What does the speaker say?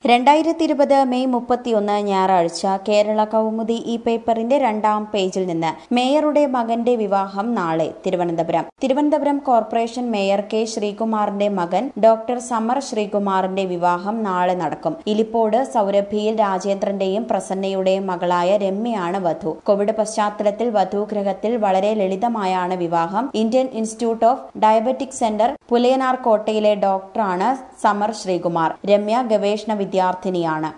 രണ്ടായിരത്തി ഇരുപത് മെയ് മുപ്പത്തിയൊന്ന് ഞായറാഴ്ച കേരള കൗമുദി ഈ പേപ്പറിന്റെ രണ്ടാം പേജിൽ നിന്ന് മേയറുടെ മകന്റെ വിവാഹം നാളെ Thiruvananthapuram Thiruvananthapuram corporation mayor K ശ്രീകുമാറിന്റെ മകൻ ഡോക്ടർ സമർ ശ്രീകുമാറിന്റെ വിവാഹം നാളെ നടക്കും ഇലിപ്പോട് സൗരഭിയിൽ രാജേന്ദ്രന്റെയും പ്രസന്നയുടെയും മകളായ രമ്യയാണ് വധു കോവിഡ് പശ്ചാത്തലത്തിൽ വധൂഗ്രഹത്തിൽ വളരെ ലളിതമായാണ് വിവാഹം Indian institute of diabetic centre Pulayanar കോട്ടയിലെ ഡോക്ടറാണ് സമർ ശ്രീകുമാർ രമ്യ ഗവേഷണ വിദ്യാർത്ഥിനിയാണ്